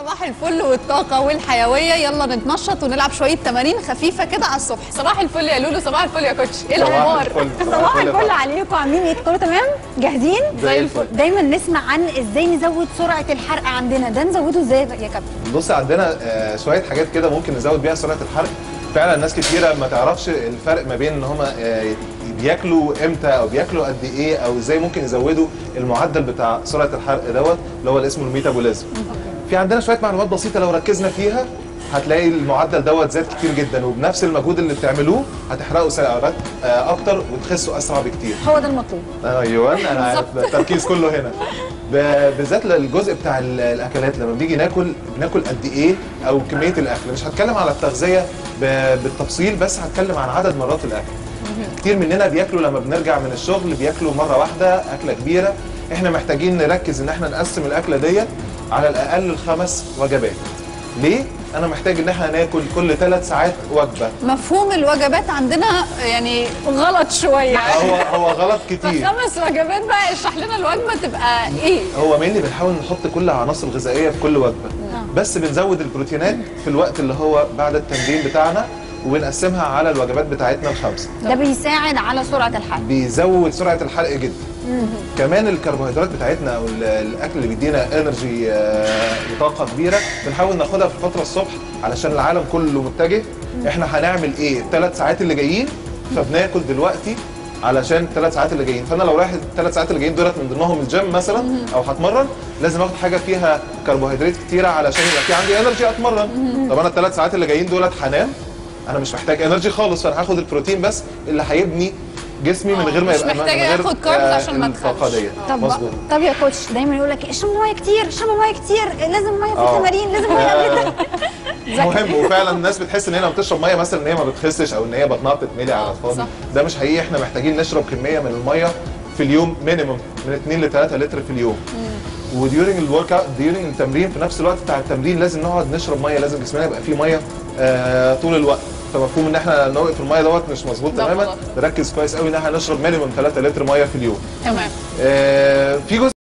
صباح الفل والطاقة والحيوية يلا نتنشط ونلعب شوية تمارين خفيفة كده على الصبح صباح الفل يا لولو صباح الفل يا كوتش ايه صباح الأخبار؟ الفل. صباح الفل يا الفل فندم. عليكم عاملين ايه كله تمام جاهزين زي الفل دايما نسمع عن ازاي نزود سرعه الحرق عندنا ده نزوده ازاي يا كابتن بص عندنا آه، شويه حاجات كده ممكن نزود بيها سرعه الحرق فعلا ناس كتيره ما تعرفش الفرق ما بين ان هم بياكلوا امتى او بياكلوا قد ايه او ازاي ممكن يزودوا المعدل بتاع سرعه الحرق دوت اللي هو اللي اسمه الميتابوليزم في عندنا شويه معلومات بسيطه لو ركزنا فيها هتلاقي المعدل دوت زاد كتير جدا وبنفس المجهود اللي بتعملوه هتحرقوا سعرات آه، اكتر وتخسوا اسرع بكتير هو ده المطلوب ايوه انا عارف التركيز كله هنا ب- بالذات الجزء بتاع ال- الاكلات لما بنيجي ناكل بناكل قد ايه او كميه الاكل مش هتكلم على التغذيه ب- بالتفصيل بس هتكلم عن عدد مرات الاكل كتير مننا بياكلوا لما بنرجع من الشغل بياكلوا مره واحده اكله كبيره احنا محتاجين نركز ان احنا نقسم الاكله ديت على الاقل الخمس وجبات ليه انا محتاج ان احنا ناكل كل ثلاث ساعات وجبه مفهوم الوجبات عندنا يعني غلط شوية هو هو غلط كتير خمس وجبات بقى اشرح لنا الوجبة تبقى ايه؟ هو مين اللي بنحاول نحط كل العناصر الغذائيه في كل وجبه بس بنزود البروتينات في الوقت اللي هو بعد التمرين بتاعنا وبنقسمها على الوجبات بتاعتنا الخمسه ده بيساعد على سرعه الحرق بيزود سرعه الحرق جدا كمان الكربوهيدرات بتاعتنا او ال- الاكل اللي بيدينا انرجي وطاقه كبيره بنحاول ناخدها في الفتره الصبح علشان العالم كله متجه احنا هنعمل ايه الثلاث ساعات اللي جايين فبناكل دلوقتي علشان الثلاث ساعات اللي جايين فانا لو رايح الثلاث ساعات اللي جايين دولت من ضمنهم الجيم مثلا او هتمرن لازم اخد حاجه فيها كربوهيدرات كتيره علشان يبقى في عندي انرجي اتمرن طب انا الثلاث ساعات اللي جايين دولت هنام انا مش محتاج انرجي خالص فانا هاخد البروتين بس اللي هيبني جسمي من آه، غير ما مش يبقى محتاجة من غير ياخد كاربز آه، عشان ما الطاقه تخافش. ديت طب مظبوط طب يا كوتش دايما يقول لك اشرب ميه كتير اشرب ميه كتير لازم ميه في آه. التمارين لازم ميه قبل ده مهم وفعلا الناس بتحس ان هي لما بتشرب ميه مثلا ان هي ما بتخسش او ان هي بطنها بتتملي على الفاضي صح. ده مش حقيقي احنا محتاجين نشرب كميه من الميه في اليوم مينيموم من 2 ل 3 لتر في اليوم وديورنج الورك اوت ديورنج التمرين في نفس الوقت بتاع التمرين لازم نقعد نشرب ميه لازم جسمنا يبقى فيه ميه آه طول الوقت فمفهوم ان احنا نوقف الميه دوت مش مظبوط ده تماما غلط. نركز كويس قوي ان احنا نشرب مينيموم 3 لتر ميه في اليوم تمام آه في جزء